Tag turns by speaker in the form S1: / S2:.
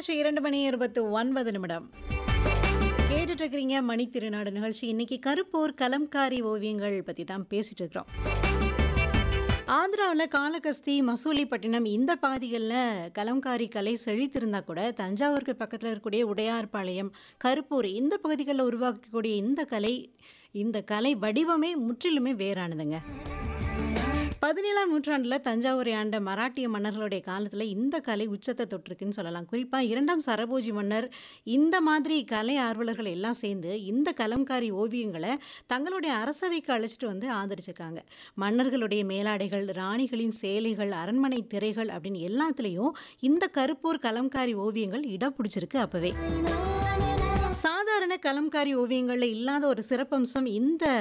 S1: ஆயிடுச்சு இரண்டு மணி இருபத்தி ஒன்பது நிமிடம் கேட்டுட்டு இருக்கிறீங்க மணி திருநாடு நிகழ்ச்சி இன்னைக்கு கருப்பூர் கலம்காரி ஓவியங்கள் பற்றி தான் பேசிட்டு இருக்கிறோம் ஆந்திராவில் காளகஸ்தி மசூலிப்பட்டினம் இந்த பகுதிகளில் கலம்காரி கலை செழித்திருந்தா கூட தஞ்சாவூருக்கு பக்கத்தில் இருக்கக்கூடிய உடையார்பாளையம் கருப்பூர் இந்த பகுதிகளில் உருவாக்கக்கூடிய இந்த கலை இந்த கலை வடிவமே முற்றிலுமே வேறானதுங்க பதினேழாம் நூற்றாண்டில் தஞ்சாவூரை ஆண்ட மராட்டிய மன்னர்களுடைய காலத்தில் இந்த கலை உச்சத்தை தொட்டிருக்குன்னு சொல்லலாம் குறிப்பாக இரண்டாம் சரபோஜி மன்னர் இந்த மாதிரி கலை ஆர்வலர்கள் எல்லாம் சேர்ந்து இந்த கலம்காரி ஓவியங்களை தங்களுடைய அரசவைக்கு அழைச்சிட்டு வந்து ஆதரிச்சிருக்காங்க மன்னர்களுடைய மேலாடைகள் ராணிகளின் சேலைகள் அரண்மனை திரைகள் அப்படின்னு எல்லாத்துலேயும் இந்த கருப்பூர் கலம்காரி ஓவியங்கள் இடம் பிடிச்சிருக்கு அப்போவே சாதாரண கலம்காரி ஓவியங்களில் இல்லாத ஒரு சிறப்பம்சம் இந்த